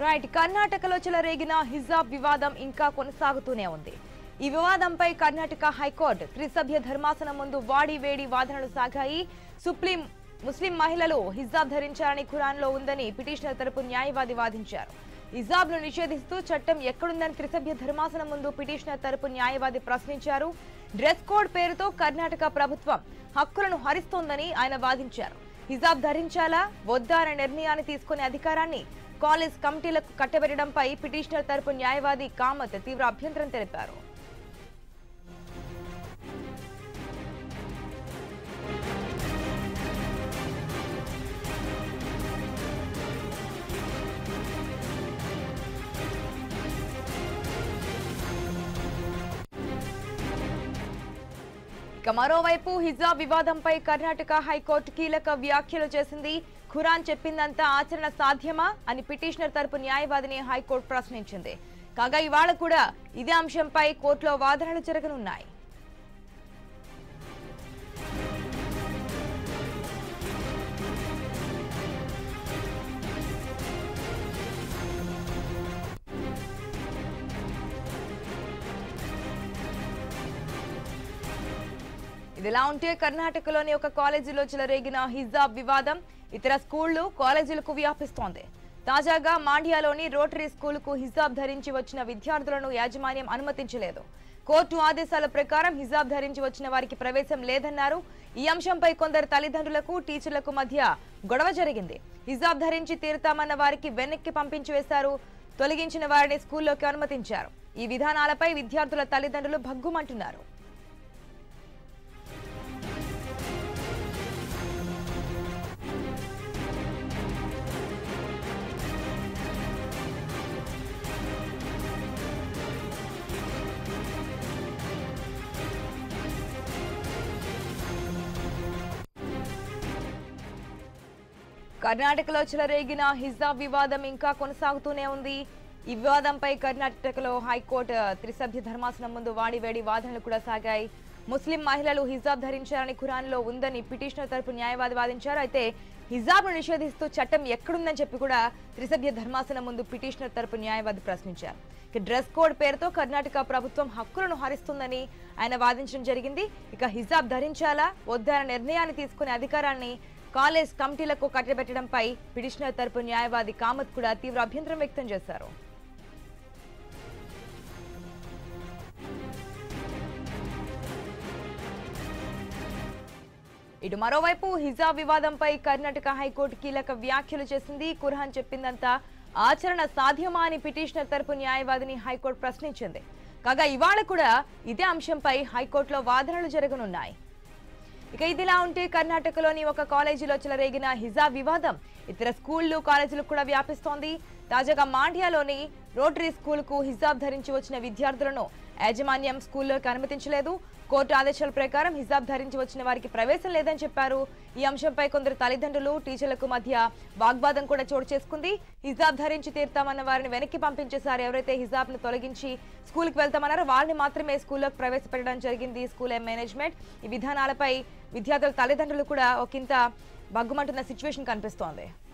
right కర్ణాటకలో చెలరేగిన హిజాబ్ వివాదం ఇంకా కొనసాగుతూనే ఉంది ఈ వివాదంపై కర్ణాటక హైకోర్టు త్రిసభ్య ధర్మాసనం ముందు వాడి వేడి వాదనలు సాగాయి సుప్రీం ముస్లిం మహిళలు హిజాబ్ ధరించాలని ఖురాన్లో ఉందని పిటిషనర్ తరపు న్యాయవాది వాదించారు హిజాబ్ ను నిషేధిస్తూ చట్టం ఎక్కడుందని త్రిసభ్య ధర్మాసనం ముందు పిటిషనర్ తరపు న్యాయవాది ప్రశ్నించారు డ్రెస్ కోడ్ పేరుతో కర్ణాటక ప్రభుత్వం హక్కులను హరిస్తోందని ఆయన వాదించారు హిజాబ్ ధరించాలా వద్దా అనే నిర్ణయాన్ని తీసుకునే అధికారాన్ని కాలేజ్ కమిటీలకు కట్టబెట్టడంపై పిటిషనర్ తరపు న్యాయవాది కామత్ తీవ్ర అభ్యంతరం తెలిపారు ఇక మరోవైపు హిజాబ్ వివాదంపై కర్ణాటక హైకోర్టు కీలక వ్యాఖ్యలు చేసింది ఖురాన్ చెప్పిందంతా ఆచరణ సాధ్యమా అని పిటిషనర్ తరపు న్యాయవాదిని హైకోర్టు ప్రశ్నించింది కాగా ఇవాళ కూడా ఇదే అంశంపై కోర్టులో వాదనలు జరగనున్నాయి ఇదిలా ఉంటే కర్ణాటకలోని ఒక కాలేజీలో చెలరేగిన హిజాబ్ వివాదం ఇతర స్కూళ్లు కాలేజీలకు వ్యాపిస్తోంది తాజాగా మాండ్యాలోని రోటరీ స్కూలుకు హిజాబ్ ధరించి వచ్చిన విద్యార్థులను యాజమాన్యం అనుమతించలేదు కోర్టు ఆదేశాల ప్రకారం హిజాబ్ ధరించి వచ్చిన వారికి ప్రవేశం లేదన్నారు ఈ అంశంపై కొందరు తల్లిదండ్రులకు టీచర్లకు మధ్య గొడవ జరిగింది హిజాబ్ ధరించి తీరుతామన్న వారికి వెనక్కి పంపించి వేశారు తొలగించిన వారిని స్కూల్లోకి అనుమతించారు ఈ విధానాలపై విద్యార్థుల తల్లిదండ్రులు భగ్గుమంటున్నారు కర్ణాటకలో చెలరేగిన హిజాబ్ వివాదం ఇంకా కొనసాగుతూనే ఉంది ఈ వివాదంపై కర్ణాటకలో హైకోర్టు త్రిసభ్య ధర్మాసనం ముందు వాడివేడి వాదనలు కూడా సాగాయి ముస్లిం మహిళలు హిజాబ్ ధరించాలని ఖురాన్లో ఉందని పిటిషనర్ తరపు న్యాయవాది వాదించారు అయితే హిజాబ్ను నిషేధిస్తూ చట్టం ఎక్కడుందని చెప్పి కూడా త్రిసభ్య ధర్మాసనం ముందు పిటిషనర్ తరపు న్యాయవాది ప్రశ్నించారు ఇక డ్రెస్ కోడ్ పేరుతో కర్ణాటక ప్రభుత్వం హక్కులను హరిస్తుందని ఆయన వాదించడం జరిగింది ఇక హిజాబ్ ధరించాలా వద్దా అనే నిర్ణయాన్ని తీసుకునే అధికారాన్ని కాలేజ్ కమిటీలకు కట్టబెట్టడంపై పిటిషనర్ తరపు న్యాయవాది కామత్ కూడా తీవ్ర అభ్యంతరం వ్యక్తం చేశారు ఇటు మరోవైపు హిజాబ్ వివాదంపై కర్ణాటక హైకోర్టు కీలక వ్యాఖ్యలు చేసింది కుర్హాన్ చెప్పిందంతా ఆచరణ సాధ్యమా అని పిటిషనర్ తరపు న్యాయవాదిని హైకోర్టు ప్రశ్నించింది కాగా ఇవాళ కూడా ఇదే అంశంపై హైకోర్టులో వాదనలు జరగనున్నాయి ఇక ఇదిలా ఉంటే కర్ణాటకలోని ఒక కాలేజీలో చెలరేగిన హిజాబ్ వివాదం ఇతర స్కూళ్లు కాలేజీలకు కూడా వ్యాపిస్తోంది తాజాగా మాండ్యాలోని రోటరీ స్కూల్కు హిజాబ్ ధరించి వచ్చిన విద్యార్థులను యాజమాన్యం స్కూల్లోకి అనుమతించలేదు కోర్టు ఆదేశాల ప్రకారం హిజాబ్ ధరించి వచ్చిన వారికి ప్రవేశం లేదని చెప్పారు ఈ అంశంపై కొందరు తల్లిదండ్రులు టీచర్లకు మధ్య వాగ్వాదం కూడా చోటు చేసుకుంది హిజాబ్ ధరించి తీరుతామన్న వారిని వెనక్కి పంపించేశారు ఎవరైతే హిజాబ్ ను తొలగించి స్కూల్కి వెళ్తామన్నారో వారిని మాత్రమే స్కూల్లోకి ప్రవేశపెట్టడం జరిగింది స్కూల్ మేనేజ్మెంట్ ఈ విధానాలపై విద్యార్థుల తల్లిదండ్రులు కూడా ఒకంత బగ్గుమంటున్న సిచ్యువేషన్ కనిపిస్తోంది